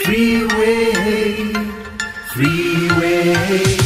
Freeway, freeway.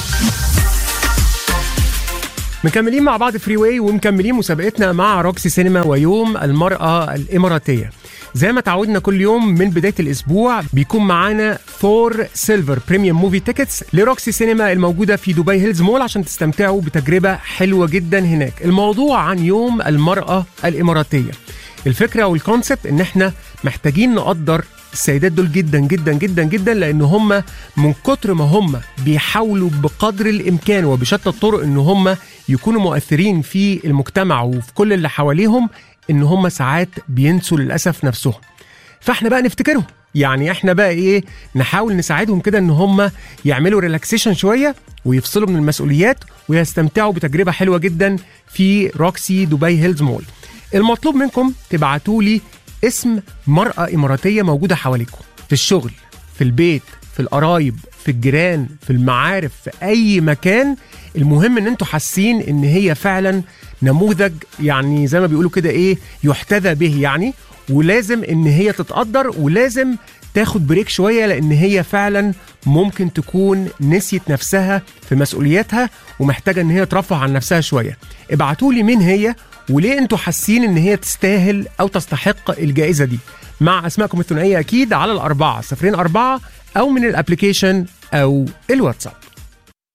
مكملين مع بعض فري واي ومكملين مسابقتنا مع روكسي سينما ويوم المرأة الإماراتية زي ما تعودنا كل يوم من بداية الأسبوع بيكون معانا فور سيلفر بريميوم موفي تيكتس لروكسي سينما الموجودة في دبي هيلز مول عشان تستمتعوا بتجربة حلوة جدا هناك الموضوع عن يوم المرأة الإماراتية الفكرة والكونسبت إن إحنا محتاجين نقدر السيدات دول جدا جدا جدا جدا لان هم من كتر ما هم بيحاولوا بقدر الامكان وبشتى الطرق ان هم يكونوا مؤثرين في المجتمع وفي كل اللي حواليهم ان هم ساعات بينسوا للاسف نفسهم فاحنا بقى نفتكرهم يعني احنا بقى ايه نحاول نساعدهم كده ان هم يعملوا ريلاكسيشن شويه ويفصلوا من المسؤوليات ويستمتعوا بتجربه حلوه جدا في روكسي دبي هيلز مول المطلوب منكم تبعتوا لي اسم مرأة إماراتية موجودة حواليكم في الشغل في البيت في القرايب في الجيران في المعارف في أي مكان المهم إن أنتوا حاسين إن هي فعلا نموذج يعني زي ما بيقولوا كده إيه يحتذى به يعني ولازم إن هي تتقدر ولازم تاخد بريك شوية لأن هي فعلا ممكن تكون نسيت نفسها في مسؤولياتها ومحتاجة إن هي ترفه عن نفسها شوية ابعتوا لي مين هي وليه انتوا حاسين ان هي تستاهل او تستحق الجائزه دي مع اسمائكم الثنائيه اكيد على الاربعه صفرين اربعه او من الابلكيشن او الواتساب